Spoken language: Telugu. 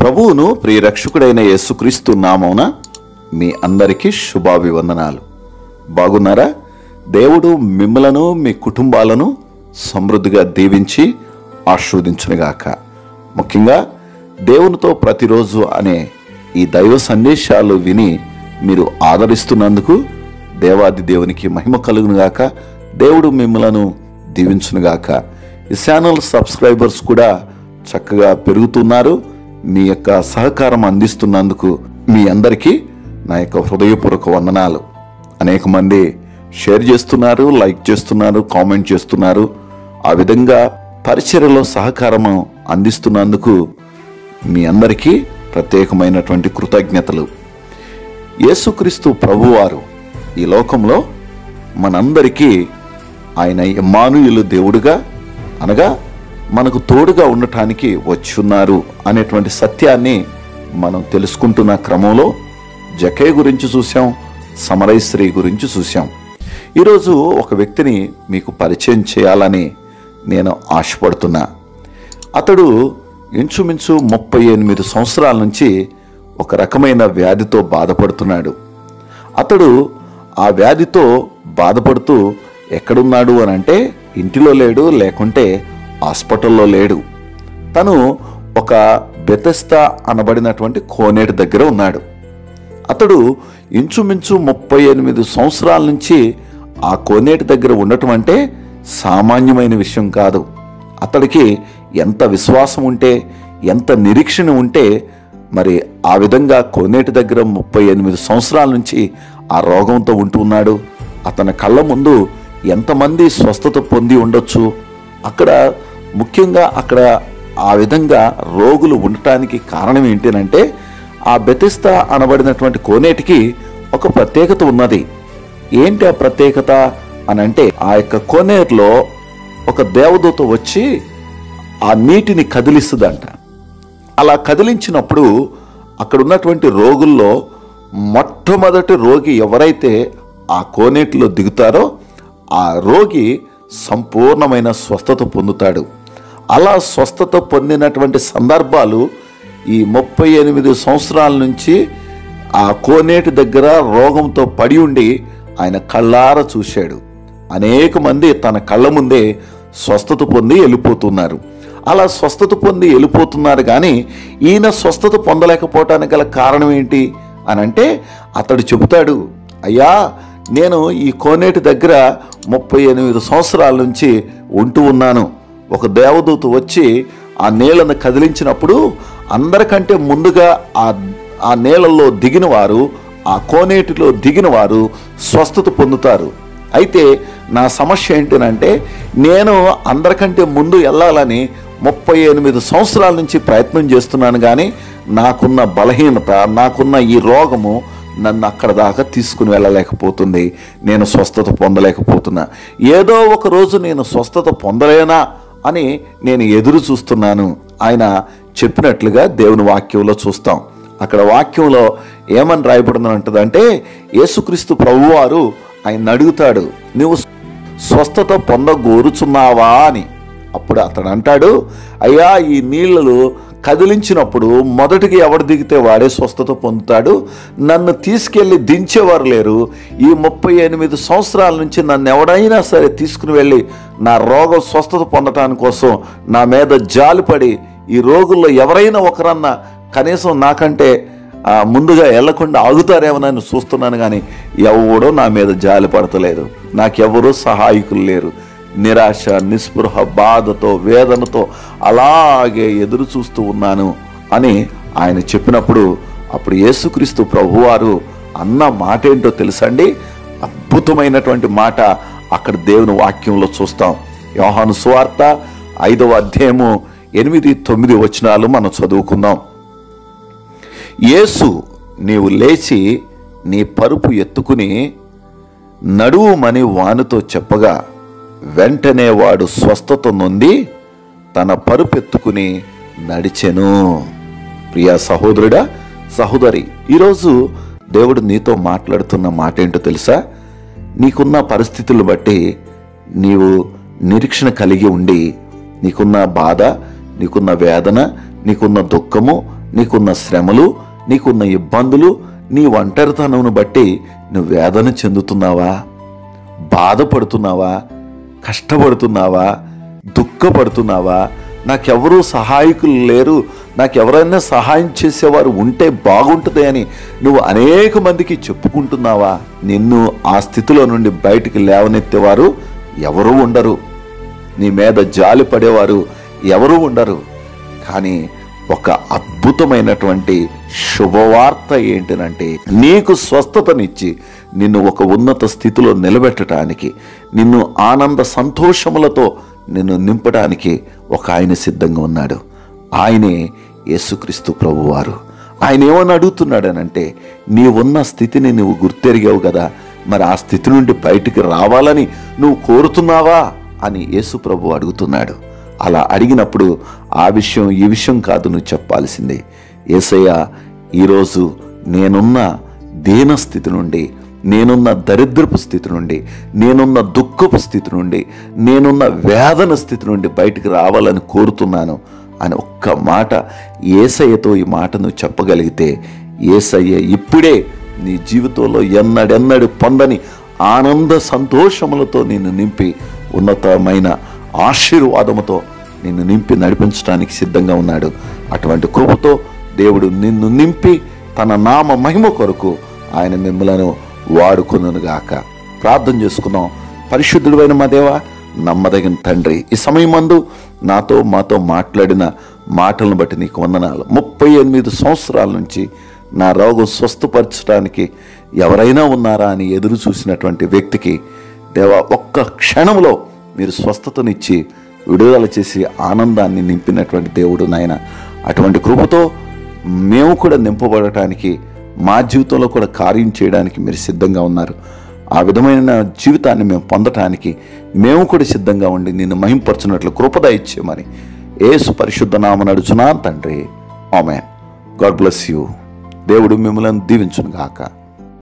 ప్రభువును ప్రియరక్షకుడైన యేసుక్రీస్తు నామమున మీ అందరికీ శుభాభివందనాలు బాగున్నారా దేవుడు మిమ్మలను మీ కుటుంబాలను సమృద్ధిగా దీవించి ఆశీర్వదించునుగాక ముఖ్యంగా దేవునితో ప్రతిరోజు అనే ఈ దైవ సందేశాలు విని మీరు ఆదరిస్తున్నందుకు దేవాది దేవునికి మహిమ కలుగునుగాక దేవుడు మిమ్మలను దీవించునుగాక ఈ ఛానల్ సబ్స్క్రైబర్స్ కూడా చక్కగా పెరుగుతున్నారు మీ యొక్క సహకారం అందిస్తున్నందుకు మీ అందరికీ నా యొక్క హృదయపూర్వక వందనాలు అనేక మంది షేర్ చేస్తున్నారు లైక్ చేస్తున్నారు కామెంట్ చేస్తున్నారు ఆ విధంగా పరిచర్యలో సహకారం అందిస్తున్నందుకు మీ అందరికీ ప్రత్యేకమైనటువంటి కృతజ్ఞతలు యేసుక్రీస్తు ప్రభువారు ఈ లోకంలో మనందరికీ ఆయన ఎమ్మానుయులు దేవుడుగా అనగా మనకు తోడుగా ఉండటానికి వచ్చున్నారు అనేటువంటి సత్యాన్ని మనం తెలుసుకుంటున్న క్రమంలో జకే గురించి చూసాం సమరైశ్రీ గురించి చూసాం ఈరోజు ఒక వ్యక్తిని మీకు పరిచయం చేయాలని నేను ఆశపడుతున్నా అతడు ఇంచుమించు ముప్పై ఎనిమిది సంవత్సరాల నుంచి ఒక రకమైన వ్యాధితో బాధపడుతున్నాడు అతడు ఆ వ్యాధితో బాధపడుతూ ఎక్కడున్నాడు అని అంటే ఇంటిలో లేడు లేకుంటే హాస్పిటల్లో లేడు తను ఒక బెతస్తా అనబడినటువంటి కోనేటి దగ్గర ఉన్నాడు అతడు ఇంచుమించు ముప్పై ఎనిమిది సంవత్సరాల నుంచి ఆ కోనేటి దగ్గర ఉండటం అంటే సామాన్యమైన విషయం కాదు అతడికి ఎంత విశ్వాసం ఉంటే ఎంత నిరీక్షణ ఉంటే మరి ఆ విధంగా కోనేటి దగ్గర ముప్పై ఎనిమిది సంవత్సరాల నుంచి ఆ రోగంతో ఉంటూ ఉన్నాడు అతని కళ్ళ ముందు ఎంతమంది స్వస్థత పొంది ఉండొచ్చు అక్కడ ముఖ్యంగా అక్కడ ఆ విధంగా రోగులు ఉండటానికి కారణం ఏంటంటే ఆ బెతిస్తా అనబడినటువంటి కోనేటికి ఒక ప్రత్యేకత ఉన్నది ఏంటి ఆ ప్రత్యేకత అని అంటే ఆ యొక్క కోనేరులో ఒక దేవదూత వచ్చి ఆ నీటిని కదిలిస్తుందంట అలా కదిలించినప్పుడు అక్కడ ఉన్నటువంటి రోగుల్లో మొట్టమొదటి రోగి ఎవరైతే ఆ కోనేటిలో దిగుతారో ఆ రోగి సంపూర్ణమైన స్వస్థత పొందుతాడు అలా స్వస్థత పొందినటువంటి సందర్భాలు ఈ ముప్పై ఎనిమిది సంవత్సరాల నుంచి ఆ కోనేటి దగ్గర రోగంతో పడి ఉండి ఆయన కళ్ళార చూశాడు అనేక మంది తన కళ్ళ ముందే స్వస్థత పొంది వెళ్ళిపోతున్నారు అలా స్వస్థత పొంది వెళ్ళిపోతున్నారు కానీ ఈయన స్వస్థత పొందలేకపోవటానికి గల కారణం ఏంటి అని అంటే అతడు చెబుతాడు అయ్యా నేను ఈ కోనేటి దగ్గర ముప్పై ఎనిమిది సంవత్సరాల నుంచి ఉంటూ ఉన్నాను ఒక దేవదూత వచ్చి ఆ నీళ్ళను కదిలించినప్పుడు అందరికంటే ముందుగా ఆ ఆ నీళ్ళల్లో దిగిన వారు ఆ కోనేటిలో దిగిన వారు స్వస్థత పొందుతారు అయితే నా సమస్య ఏంటంటే నేను అందరికంటే ముందు వెళ్ళాలని ముప్పై ఎనిమిది సంవత్సరాల నుంచి ప్రయత్నం చేస్తున్నాను కానీ నాకున్న బలహీనత నాకున్న ఈ రోగము నన్ను అక్కడ దాకా తీసుకుని వెళ్ళలేకపోతుంది నేను స్వస్థత పొందలేకపోతున్నా ఏదో ఒక రోజు నేను స్వస్థత పొందలేనా అని నేను ఎదురు చూస్తున్నాను ఆయన చెప్పినట్లుగా దేవుని వాక్యంలో చూస్తాం అక్కడ వాక్యంలో ఏమని రాయబడిందంటదంటే యేసుక్రీస్తు ప్రభువారు ఆయన అడుగుతాడు నువ్వు స్వస్థత పొందగోరుచున్నావా అని అప్పుడు అతడు అంటాడు అయ్యా ఈ నీళ్లు కదిలించినప్పుడు మొదటికి ఎవడు దిగితే వాడే స్వస్థత పొందుతాడు నన్ను తీసుకెళ్ళి దించేవారు లేరు ఈ ముప్పై ఎనిమిది సంవత్సరాల నుంచి నన్ను ఎవడైనా సరే తీసుకుని వెళ్ళి నా రోగం స్వస్థత పొందటాని కోసం నా మీద జాలిపడి ఈ రోగుల్లో ఎవరైనా ఒకరన్నా కనీసం నాకంటే ఆ, ముందుగా వెళ్లకుండా ఆగుతారేమోనని చూస్తున్నాను కానీ ఎవడో నా మీద జాలి పడతలేదు నాకెవరూ సహాయకులు లేరు నిరాశ నిస్పృహ బాధతో వేదనతో అలాగే ఎదురు చూస్తూ ఉన్నాను అని ఆయన చెప్పినప్పుడు అప్పుడు యేసుక్రీస్తు ప్రభువారు అన్న మాట ఏంటో తెలుసండి అద్భుతమైనటువంటి మాట అక్కడ దేవుని వాక్యంలో చూస్తాం యోహాను సువార్త ఐదవ అధ్యాయము ఎనిమిది తొమ్మిది వచనాలు మనం చదువుకుందాం యేసు నీవు లేచి నీ పరుపు ఎత్తుకుని నడువుమని వానితో చెప్పగా వెంటనే వాడు స్వస్థత నొంది తన పరుపెత్తుకుని నడిచెను ప్రియా సహోదరుడా సహోదరి ఈరోజు దేవుడు నీతో మాట్లాడుతున్న మాట ఏంటో తెలుసా నీకున్న పరిస్థితులు బట్టి నీవు నిరీక్షణ కలిగి ఉండి నీకున్న బాధ నీకున్న వేదన నీకున్న దుఃఖము నీకున్న శ్రమలు నీకున్న ఇబ్బందులు నీ ఒంటరితనమును బట్టి నువ్వు వేదన చెందుతున్నావా బాధపడుతున్నావా కష్టపడుతున్నావా దుఃఖపడుతున్నావా నాకెవరూ సహాయకులు లేరు నాకెవరైనా సహాయం చేసేవారు ఉంటే బాగుంటుంది అని నువ్వు అనేక మందికి చెప్పుకుంటున్నావా నిన్ను ఆ స్థితిలో నుండి బయటికి లేవనెత్తేవారు ఎవరూ ఉండరు నీ మీద జాలి పడేవారు ఎవరూ ఉండరు కానీ ఒక అద్భుతమైనటువంటి శుభవార్త ఏంటనంటే నీకు స్వస్థతనిచ్చి నిన్ను ఒక ఉన్నత స్థితిలో నిలబెట్టడానికి నిన్ను ఆనంద సంతోషములతో నిన్ను నింపడానికి ఒక ఆయన సిద్ధంగా ఉన్నాడు ఆయనే యేసుక్రీస్తు ప్రభువారు ఆయన ఏమని అడుగుతున్నాడనంటే నీ ఉన్న స్థితిని నువ్వు గుర్తెరిగావు కదా మరి ఆ స్థితి నుండి బయటికి రావాలని నువ్వు కోరుతున్నావా అని యేసు ప్రభు అడుగుతున్నాడు అలా అడిగినప్పుడు ఆ విషయం ఈ విషయం కాదు నువ్వు చెప్పాల్సిందే ఏసయ్య ఈరోజు నేనున్న దీన స్థితి నుండి నేనున్న దరిద్రపు స్థితి నుండి నేనున్న దుఃఖపు స్థితి నుండి నేనున్న వేదన స్థితి నుండి బయటికి రావాలని కోరుతున్నాను అని ఒక్క మాట ఏసయ్యతో ఈ మాట నువ్వు చెప్పగలిగితే ఏసయ్య ఇప్పుడే నీ జీవితంలో ఎన్నడెన్నడు పొందని ఆనంద సంతోషములతో నిన్ను నింపి ఉన్నతమైన ఆశీర్వాదముతో నిన్ను నింపి నడిపించడానికి సిద్ధంగా ఉన్నాడు అటువంటి కృపతో దేవుడు నిన్ను నింపి తన నామ మహిమ కొరకు ఆయన మిమ్మలను వాడుకొనుగాక ప్రార్థన చేసుకుందాం పరిశుద్ధుడైన మా దేవ నమ్మదగిన తండ్రి ఈ సమయమందు నాతో మాతో మాట్లాడిన మాటలను బట్టి నీకు వందనాలు ముప్పై ఎనిమిది సంవత్సరాల నుంచి నా రోగం స్వస్థపరచడానికి ఎవరైనా ఉన్నారా అని ఎదురు చూసినటువంటి వ్యక్తికి దేవా ఒక్క క్షణంలో మీరు స్వస్థతనిచ్చి విడుదల చేసి ఆనందాన్ని నింపినటువంటి దేవుడు నాయన అటువంటి కృపతో మేము కూడా నింపబడటానికి మా జీవితంలో కూడా కార్యం చేయడానికి మీరు సిద్ధంగా ఉన్నారు ఆ విధమైన జీవితాన్ని మేము పొందటానికి మేము కూడా సిద్ధంగా ఉండి నిన్ను మహింపరచున్నట్లు కృపద ఇచ్చేమని ఏసు పరిశుద్ధ నామ నడుచునా తండ్రి ఆమెన్ గాడ్ బ్లెస్ యూ దేవుడు మిమ్మల్ని దీవించును గాక